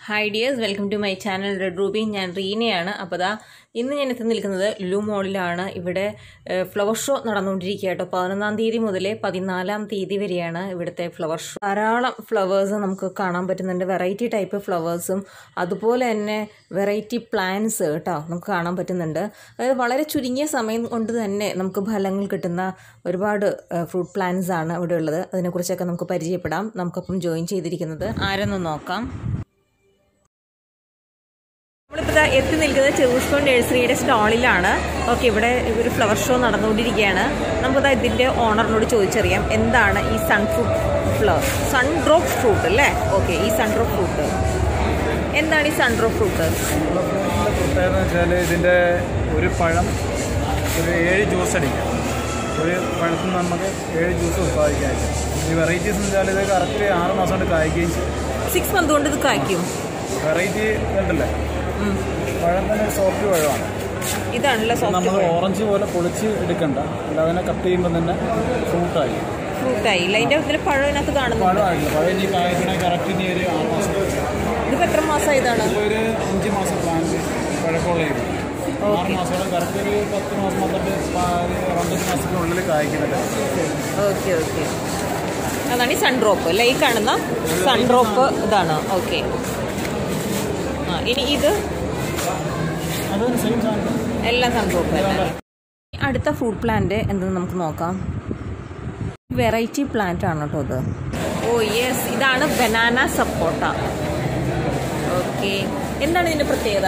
hi dears welcome to my channel red ruby ഞാൻ റീനയാണ് അപ്പോൾ ദാ ഇന്ന് ഞാൻ എത്തി നിൽക്കുന്നത് ലുലു മോളിലാണ് ഇവിടെ ഫ്ലവർ ഷോ നടന്നുകൊണ്ടിരിക്കുക കേട്ടോ പതിനൊന്നാം തീയതി മുതൽ പതിനാലാം തീയതി വരെയാണ് ഇവിടുത്തെ ഫ്ലവർ ഷോ ധാരാളം ഫ്ലവേഴ്സ് നമുക്ക് കാണാൻ പറ്റുന്നുണ്ട് വെറൈറ്റി ടൈപ്പ് ഫ്ലവേഴ്സും അതുപോലെ തന്നെ വെറൈറ്റി പ്ലാന്റ്സ് കേട്ടോ നമുക്ക് കാണാൻ പറ്റുന്നുണ്ട് അതായത് വളരെ ചുരുങ്ങിയ സമയം കൊണ്ട് തന്നെ നമുക്ക് ഫലങ്ങൾ കിട്ടുന്ന ഒരുപാട് ഫ്രൂട്ട് പ്ലാന്റ്സ് ആണ് ഇവിടെ ഉള്ളത് അതിനെക്കുറിച്ചൊക്കെ നമുക്ക് പരിചയപ്പെടാം നമുക്കൊപ്പം ജോയിൻ ചെയ്തിരിക്കുന്നത് ആരെന്ന് നോക്കാം നമ്മളിപ്പോൾ ദാ എത്തി നിൽക്കുന്നത് ചെറുസ്കോൺ നഴ്സറിയുടെ സ്റ്റാളിലാണ് ഓക്കെ ഇവിടെ ഒരു ഫ്ലവർ ഷോ നടന്നുകൊണ്ടിരിക്കുകയാണ് നമുക്കതാ ഇതിൻ്റെ ഓണറിനോട് ചോദിച്ചറിയാം എന്താണ് ഈ sun fruit flower sun drop fruit അല്ലേ ഓക്കെ ഈ സൺ ഡ്രോപ്പ് ഫ്രൂട്ട് എന്താണ് ഈ സൺ ഡ്രോപ്പ് ഫ്രൂട്ട് ഇതിൻ്റെ പ്രത്യേകത എന്ന് വെച്ചാൽ ഇതിൻ്റെ ഒരു പഴം ഒരു ഏഴ് ജ്യൂസ് അടിക്കാം ഒരു പഴത്തിൽ നിന്ന് നമുക്ക് ഏഴ് ജ്യൂസ് ഉത്പാദിക്കാൻ പറ്റും ഈ വെറൈറ്റീസ് എന്ന് വെച്ചാൽ ഇത് കറക്റ്റ് ആറ് മാസം കൊണ്ട് കായ്ക്കുകയും ചെയ്യും സിക്സ് മന്ത് കൊണ്ട് ഇത് കായ്ക്കും വെറൈറ്റി ഉണ്ടല്ലേ പഴം തന്നെ ഒരു സോഫ്റ്റ് പഴമാണ് ഇതാണല്ലോ നമ്മൾ സോഫ്റ്റ് ഓറഞ്ച് പോലെ പൊളിച്ച് എടുക്കണ്ട അല്ലാതെ തന്നെ കട്ട് ചെയ്യുമ്പോൾ തന്നെ ഫ്രൂട്ടായി ഫ്രൂട്ടായി ഇല്ല അതിൻ്റെ ഇതിൽ പഴം ഇതിനകത്ത് കാണുന്നുണ്ട് പഴമായിട്ടില്ല പഴം ഇനി കായ്ക്കണേ കറക്റ്റ് ഇനി ഒരു ആറ് മാസം ഇതിപ്പോൾ എത്ര മാസം ഇതാണ് ഇപ്പോൾ ഒരു അഞ്ച് മാസം പ്ലാന്റ് പഴക്കമുള്ള ഇത് ആറ് മാസത്തോടെ കറക്റ്റ് ഒരു പത്ത് മാസം വന്നിട്ട് പന്ത്രണ്ട് മാസത്തിനുള്ളിൽ കായ്ക്കുന്നുണ്ട് ഓക്കെ ഓക്കെ അതാണ് ഈ സൺ ഡ്രോപ്പ് അല്ലേ ഈ കാണുന്ന സൺ ഡ്രോപ്പ് ഇതാണ് ഓക്കെ ആ ഇനി ഇത് അതൊരു സെയിം സാധനം എല്ലാം സൺ ഡ്രോപ്പ് തന്നെ അടുത്ത ഫ്രൂട്ട് പ്ലാന്റ് എന്തെന്ന് നമുക്ക് നോക്കാം വെറൈറ്റി പ്ലാന്റ് ആണ് കേട്ടോ ഇത് ഓ യെസ് ഇതാണ് ബനാന സപ്പോട്ട ഓക്കെ എന്താണ് ഇതിൻ്റെ പ്രത്യേകത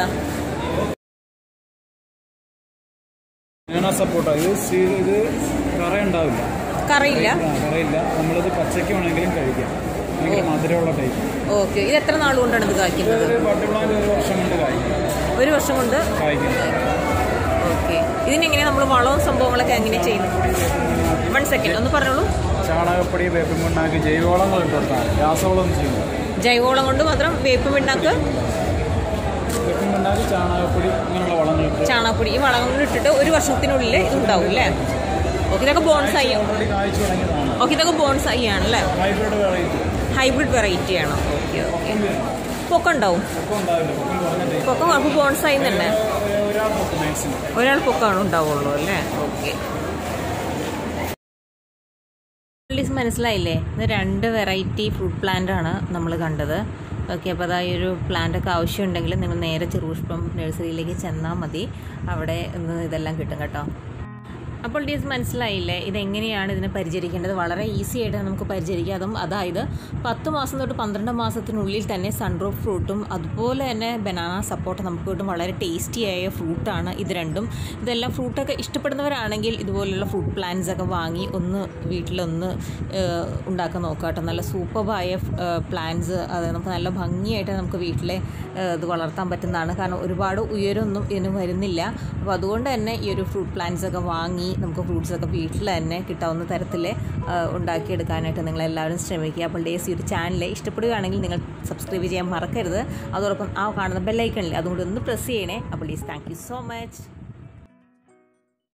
ഞാൻ സപ്പോർട്ടാ ഇത് സീ- ഇത് കറ ഉണ്ടാവില്ല കറിയില്ല ആ, കറയില്ല നമ്മളിത് പച്ചയ്ക്ക് വേണമെങ്കിലും കഴിക്കാം ഭയങ്കര മധുരമുള്ള ടൈപ്പ് ഓക്കെ ഇത് എത്ര നാൾ കൊണ്ടാണ് ഇത് കായ്ക്കുന്നത് ഒരു ബട്ടർ പ്ലാന്റ് ഒരു വർഷം കൊണ്ട് കായ്ക്കും ഒരു വർഷം കൊണ്ട് കായ്ക്കുന്നത് ഓക്കെ ഇതിനെങ്ങനെയാണ് നമ്മൾ വളവും സംഭവങ്ങളൊക്കെ എങ്ങനെ ചെയ്യുന്നത് വൺ സെക്കൻഡ് ഒന്ന് പറഞ്ഞോളൂ ചാണകപ്പൊടി വേപ്പിൻ മണ്ണാക്കി ജൈവവളങ്ങൾ ഇട്ട് കൊടുത്താൽ രാസവളം ചെയ്യുന്നത് ജൈവവളം കൊണ്ട് മാത്രം വേപ്പ് പിണ്ണാക്ക് വേപ്പിൻ മണ്ണാക്കി ചാണകപ്പൊടി അങ്ങനെയുള്ള വളങ്ങൾ ഇട്ട് ചാണകപ്പൊടി ഈ വളങ്ങൾ ഇട്ടിട്ട് ഒരു വർഷത്തിനുള്ളിൽ ഇത് ഉണ്ടാവും അല്ലേ ഓക്കെ ഇതൊക്കെ ബോൺസായി ഓൾറെഡി കായ്ച്ചു തുടങ്ങിയതാണ് ഓക്കെ ഇതൊക്കെ ബോൺസായി ആണല്ലേ ഹൈബ്രിഡ് വെറൈറ്റി ഹൈബ്രിഡ് വെറൈറ്റി ആണോ ഓക്കെ ഓക്കെ പൊക്കം ഉണ്ടാവും പൊക്കം ഉണ്ടാവില്ല പൊക്കം കുറഞ്ഞ ടൈപ്പ് പൊക്കം കുഴപ്പം ബോൺസായി തന്നെ ഒരാൾ പൊക്കം മാക്സിമം ഒരാൾ പൊക്കമാണ് ഉണ്ടാവുള്ളൂ അല്ലേ ഓക്കെ മനസ്സിലായില്ലേ ഇത് രണ്ട് വെറൈറ്റി ഫ്രൂട്ട് പ്ലാന്റ് ആണ് നമ്മൾ കണ്ടത് ഓക്കെ അപ്പോൾ അതാ ഈ ഒരു പ്ലാന്റ് ഒക്കെ ആവശ്യമുണ്ടെങ്കിൽ നിങ്ങൾ നേരെ ചെറുപുഷ്പം നഴ്സറിയിലേക്ക് ചെന്നാൽ മതി അവിടെ നിന്ന് ഇതെല്ലാം കിട്ടും കേട്ടോ അപ്പോൾ ഡീസ് മനസ്സിലായില്ലേ ഇതെങ്ങനെയാണ് ഇതിനെ പരിചരിക്കേണ്ടത് വളരെ ഈസി ആയിട്ട് നമുക്ക് പരിചരിക്കാം അതും അതായത് പത്ത് മാസം തൊട്ട് പന്ത്രണ്ട് മാസത്തിനുള്ളിൽ തന്നെ സൺറൂഫ് ഫ്രൂട്ടും അതുപോലെ തന്നെ ബനാന സപ്പോർട്ട് നമുക്ക് കിട്ടും വളരെ ടേസ്റ്റിയായ ഫ്രൂട്ടാണ് ഇത് രണ്ടും ഇതെല്ലാം ഫ്രൂട്ടൊക്കെ ഇഷ്ടപ്പെടുന്നവരാണെങ്കിൽ ഇതുപോലുള്ള ഫ്രൂട്ട് പ്ലാന്റ്സ് ഒക്കെ വാങ്ങി ഒന്ന് വീട്ടിലൊന്ന് ഏഹ്, ഉണ്ടാക്കാൻ നോക്കാം കേട്ടോ നല്ല സൂപ്പറായ പ്ലാന്റ്സ് അത് നമുക്ക് നല്ല ഭംഗിയായിട്ട് നമുക്ക് വീട്ടിലെ ഏഹ്, ഇത് വളർത്താൻ പറ്റുന്നതാണ് കാരണം ഒരുപാട് ഉയരമൊന്നും ഇതിന് വരുന്നില്ല അപ്പോൾ അതുകൊണ്ട് തന്നെ ഈ ഒരു ഫ്രൂട്ട് പ്ലാന്റ്സ് ഒക്കെ വാങ്ങി നമുക്ക് ഫ്രൂട്ട്സ് ഒക്കെ വീട്ടിൽ തന്നെ കിട്ടാവുന്ന തരത്തിൽ ഉണ്ടാക്കിയെടുക്കാനായിട്ട് നിങ്ങൾ എല്ലാവരും ശ്രമിക്കുക അപ്പോൾ ഡേസ് ഈ ഒരു ചാനൽ ഇഷ്ടപ്പെടുകയാണെങ്കിൽ നിങ്ങൾ സബ്സ്ക്രൈബ് ചെയ്യാൻ മറക്കരുത് അതോടൊപ്പം ആ കാണുന്ന ബെല്ലൈക്കണില്ലേ അതുകൊണ്ട് ഒന്ന് പ്രസ് ചെയ്യണേ അപ്പോൾ dears thank you so much